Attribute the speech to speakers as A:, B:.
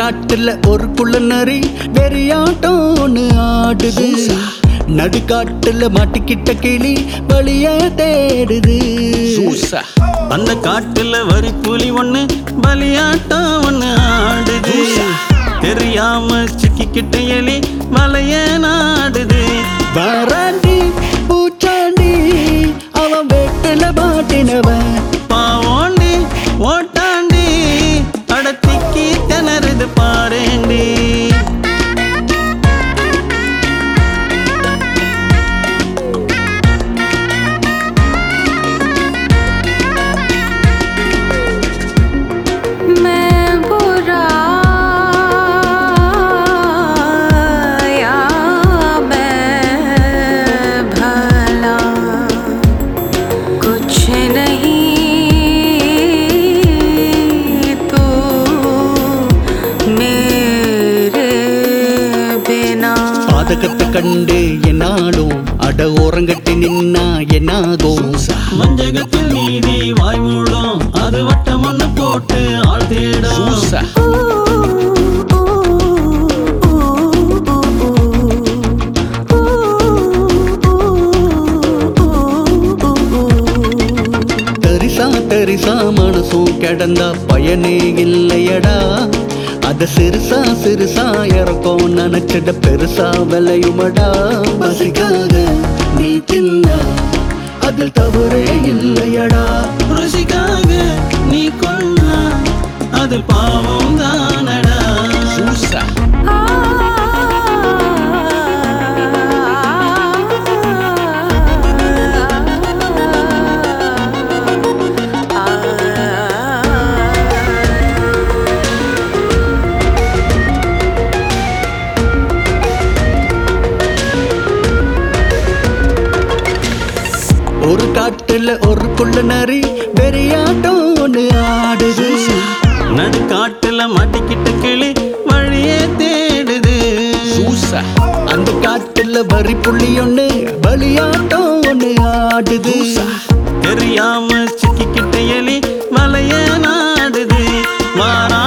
A: காட்டுல ஒரு குள்ள நரி வெறியாட்டம் ஒண்ணு ஆடுது நடுக்காட்டுல மாட்டிக்கிட்ட கிளி வழிய தேடுது
B: அந்த காட்டுல வரி புலி ஒண்ணு பலியாட்டம் ஒண்ணு ஆடுது தெரியாம சிக்கிக்கிட்ட எலி வலைய நாடுது
A: வாராண்டி பூச்சாண்டி அவன் வெட்டுல மாட்டினவன்
B: பாவோண்டி ஓட்டாண்டி அடத்திக்கி திணறுது பாரேண்டி
C: मैं बुरा या मैं भला कुछ नहीं तू मेरे बिना
A: பாதகத்தை கண்டு என்னாலும் அட ஓரங்கட்டி நின்னா என்னாகும்
B: மஞ்சகத்தில் நீதி வாய் மூடும் அது வட்டம் ஒண்ணு போட்டு ஆள் தேடும்
A: தரிசா தரிசா மனசும் கிடந்தா பயனே இல்லையடா அத சிறுசா சிறுசா இறக்கும் நினைச்சிட பெருசா விளையுமடா பசிக்காக நீ தின்னா அதில் தவறே இல்லையடா
B: ருசிக்காக நீ கொள்ளா அது பாவம் தானடா
A: ஒரு காட்டுல ஒரு குள்ள நரி வெறியாட்டம் ஒண்ணு ஆடுது
B: நடுக்காட்டுல மாட்டிக்கிட்ட கிளி வழியே தேடுது
A: அந்த காட்டுல வரி புள்ளி ஒண்ணு பலியாட்டம் ஒண்ணு ஆடுது
B: தெரியாம சிக்கிக்கிட்ட எலி வலைய நாடுது வாரா